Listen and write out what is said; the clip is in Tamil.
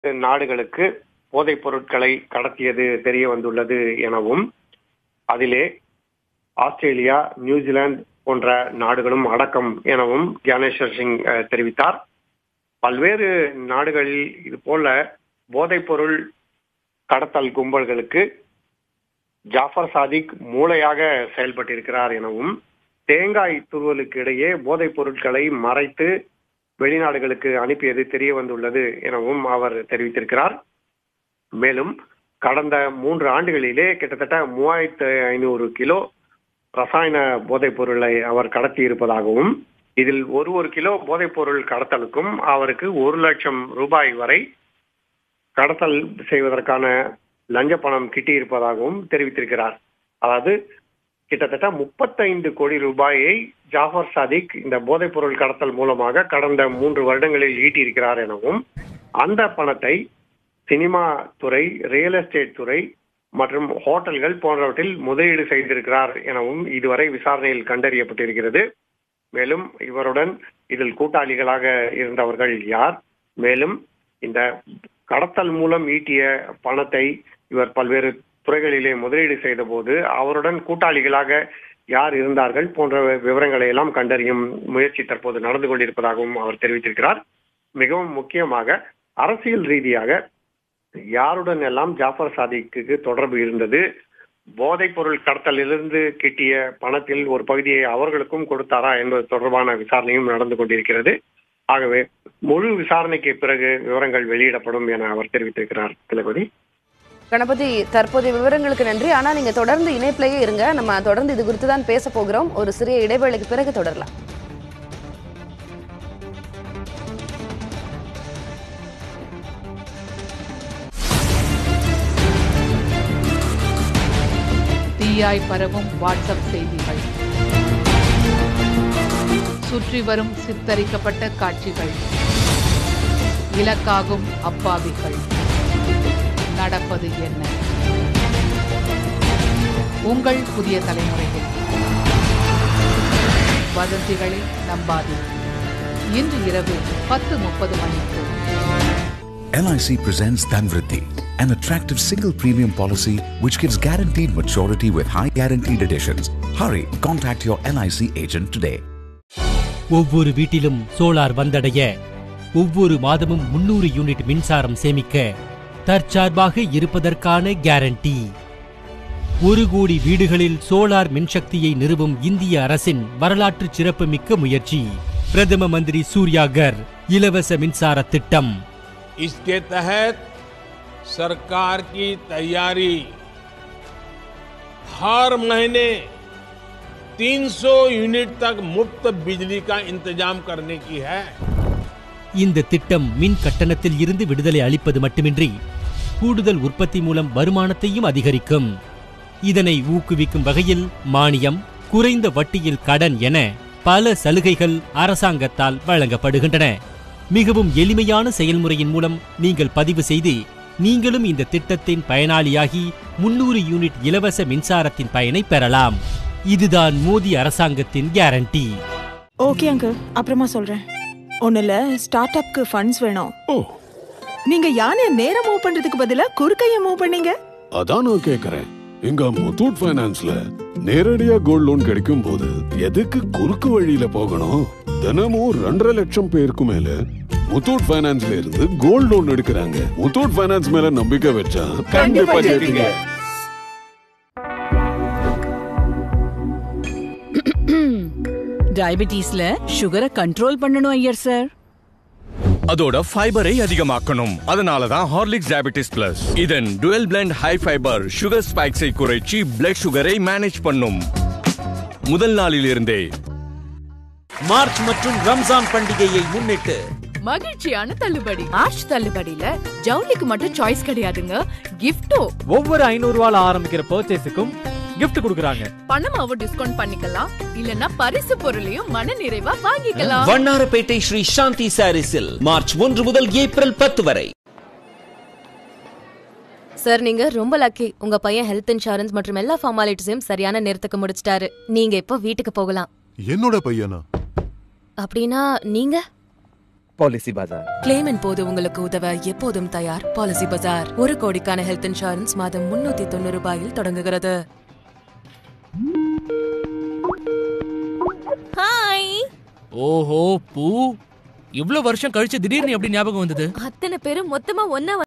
நாடுகளுக்கு போதைப் பொருட்களை கடத்தியது தெரிய வந்துள்ளது எனவும் அதிலே ஆஸ்திரேலியா நியூசிலாந்து போன்ற நாடுகளும் அடக்கம் எனவும் ஞானேஸ்வர் சிங் அஹ், தெரிவித்தார் பல்வேறு நாடுகளில் இது போல போதைப் பொருள் கடத்தல் கும்பல்களுக்கு ஜாஃபர் சாதிக் மூளையாக செயல்பட்டிருக்கிறார் எனவும் தேங்காய் துருவலுக்கு இடையே போதைப் பொருட்களை மறைத்து வெளிநாடுகளுக்கு அனுப்பியது தெரிய வந்துள்ளது எனவும் அவர் தெரிவித்திருக்கிறார் மேலும் கடந்த மூன்று ஆண்டுகளிலே கிட்டத்தட்ட மூவாயிரத்து ஐநூறு கிலோ ரசாயன போதைப் பொருளை அவர் கடத்தி இருப்பதாகவும் இதில் ஒரு ஒரு கிலோ போதைப் பொருள் கடத்தலுக்கும் அவருக்கு ஒரு லட்சம் ரூபாய் வரை கடத்தல் செய்வதற்கான லஞ்ச பணம் கிட்டியிருப்பதாகவும் தெரிவித்திருக்கிறார் அதாவது கிட்டத்தட்ட முப்பத்தைந்து கோடி ரூபாயை ஜாஃபர் சாதிக் இந்த போதைப் பொருள் கடத்தல் மூலமாக கடந்த மூன்று வருடங்களில் ஈட்டியிருக்கிறார் எனவும் அந்த பணத்தை சினிமா துறை ரியல் எஸ்டேட் துறை மற்றும் ஹோட்டல்கள் போன்றவற்றில் முதலீடு செய்திருக்கிறார் எனவும் இதுவரை விசாரணையில் கண்டறியப்பட்டிருக்கிறது மேலும் இவருடன் இதில் கூட்டாளிகளாக இருந்தவர்கள் யார் மேலும் இந்த கடத்தல் மூலம் ஈட்டிய பணத்தை இவர் பல்வேறு துறைகளிலே முதலீடு செய்த போது அவருடன் கூட்டாளிகளாக யார் இருந்தார்கள் போன்ற விவரங்களை எல்லாம் கண்டறியும் முயற்சி தற்போது நடந்து கொண்டிருப்பதாகவும் அவர் தெரிவித்திருக்கிறார் மிகவும் முக்கியமாக அரசியல் ரீதியாக யாருடன் எல்லாம் ஜாஃபர் சாதிக்கு தொடர்பு இருந்தது போதைப் பொருள் கடத்தலிலிருந்து கிட்டிய பணத்தில் ஒரு பகுதியை அவர்களுக்கும் கொடுத்தாரா என்பது தொடர்பான விசாரணையும் நடந்து கொண்டிருக்கிறது ஆகவே முழு விசாரணைக்கு பிறகு விவரங்கள் வெளியிடப்படும் என அவர் தெரிவித்திருக்கிறார் திலபதி கணபதி தற்போதைய விவரங்களுக்கு நன்றி ஆனா நீங்க தொடர்ந்து இணைப்பிலேயே இருங்க நம்ம தொடர்ந்து இது குறித்து தான் பேச போகிறோம் ஒரு சிறிய இடைவேளைக்கு பிறகு தொடரலாம் தீயாய் பரவும் வாட்ஸ்அப் செய்திகள் சுற்றி வரும் சித்தரிக்கப்பட்ட காட்சிகள் இலக்காகும் அப்பாவிகள் நடப்பது என்ன உங்கள் புதிய தலைமுறையில் வதந்திகளை நம்பாதீர்கள் இன்று இரவு பத்து முப்பது மணிக்கு LIC presents Dhanvritti, an attractive single premium policy which gives guaranteed maturity with high guaranteed additions. Hurry, contact your LIC agent today. ஒவ்வொரு வீட்டிலும் சோலார் வந்தடைய ஒவ்வொரு மாதமும் முன்னூறு யூனிட் மின்சாரம் சேமிக்க தற்சார்பாக இருப்பதற்கான கேரண்டி ஒரு கோடி வீடுகளில் சோலார் மின்சக்தியை நிறுவும் இந்திய அரசின் வரலாற்று சிறப்புமிக்க முயற்சி பிரதம மந்திரி சூர்யாகர் இலவச மின்சார திட்டம் इसके तहत सरकार की तैयारी हर महीने 300 यूनिट तक मुफ्त बिजली का इंतजाम करने की है இந்த திட்டம் மின் கட்டணத்தில் இருந்து விடுதலை அளிப்பது மட்டுமின்றி கூடுதல் உற்பத்தி மூலம் வருமானத்தையும் அதிகரிக்கும் இதனை ஊக்குவிக்கும் வகையில் மானியம் குறைந்த வட்டியில் கடன் என பல சலுகைகள் அரசாங்கத்தால் வழங்கப்படுகின்றன மிகவும் எளிமையான செயல்முறையின் மூலம் நீங்கள் பதிவு செய்து நீங்களும் இந்த திட்டத்தின் பயனாளியாகி முன்னூறு யூனிட் இலவச மின்சாரத்தின் பயனை பெறலாம் இதுதான் மோடி அரசாங்கத்தின் கேரண்டி ஓகே அங்கிள் அப்புறமா சொல்றேன் ஒண்ணுல ஸ்டார்ட் அப்க்கு ஃபண்ட்ஸ் வேணும் ஓ நீங்க யானை நேரா மூவ் பண்றதுக்கு பதிலா குறுக்கைய மூவ் பண்ணீங்க அதான் நான் கேக்குறேன் எங்க முத்தூட் பைனான்ஸ்ல நேரடியா கோல்ட் லோன் கிடைக்கும் போது எதுக்கு குறுக்கு வழியில போகணும் தினமும் ரெண்டரை லட்சம் பேருக்கு மேல முத்தூட் பைனான்ஸ்ல இருந்து கோல்ட் லோன் எடுக்கிறாங்க முத்தூட் பைனான்ஸ் மேல நம்பிக்கை வச்சா கண்டிப்பா ஜெயிப்பீங்க டயபிட்டிஸ்ல சுகரை கண்ட்ரோல் பண்ணணும் ஐயர் சார் அதோட ஃபைபரை அதிகமாக்கணும் அதனால தான் ஹார்லிக்ஸ் டயபிட்டிஸ் பிளஸ் இதன் dual blend high fibre sugar ஸ்பைக்ஸை குறைச்சி பிளட் சுகரை மேனேஜ் பண்ணும் முதல் நாளில் இருந்தே மார்ச் மற்றும் ரம்ஜான் பண்டிகையை முன்னிட்டு மகிழ்ச்சியான தள்ளுபடி மார்ச் தள்ளுபடியில ஜவுளிக்கு மட்டும் சாய்ஸ் கிடையாதுங்க கிஃப்டோ ஒவ்வொரு ஐநூறு ரூபால ஆரம்பிக்கிற பர்ச்சேஸுக்கும் gift கொடுக்கறாங்க பணமாவும் டிஸ்கவுண்ட் பண்ணிக்கலாம் இல்லனா பரிசு பொருளையும் மன நிறைவா வாங்கிக்கலாம் வண்ணாரப்பேட்டை ஸ்ரீ சாந்தி சாரீஸில் மார்ச் ஒன்று முதல் ஏப்ரல் பத்து வரை சார் நீங்க ரொம்ப லக்கி உங்க பையன் ஹெல்த் இன்சூரன்ஸ் மற்றும் எல்லா ஃபார்மாலிட்டிஸையும் சரியான நேரத்துக்கு முடிச்சிட்டாரு நீங்க இப்போ வீட்டுக்கு போகலாம் என்னோட பையனா அப்படின்னா நீங்க பாலிசி பஜார் கிளைமின் போது உங்களுக்கு உதவ எப்போதும் தயார் பாலிசி பஜார் ஒரு கோடிக்கான ஹெல்த் இன்சூரன்ஸ் மாதம் முன்னூத்தி தொண்ணூறு ரூபாயில் தொடங்குகிறது ஹாய் ஓஹோ பூ இவ்ளோ வருஷம் கழிச்சு திடீர்னு எப்படி ஞாபகம் வந்தது அத்தனை பேரும் மொத்தமா ஒன்னா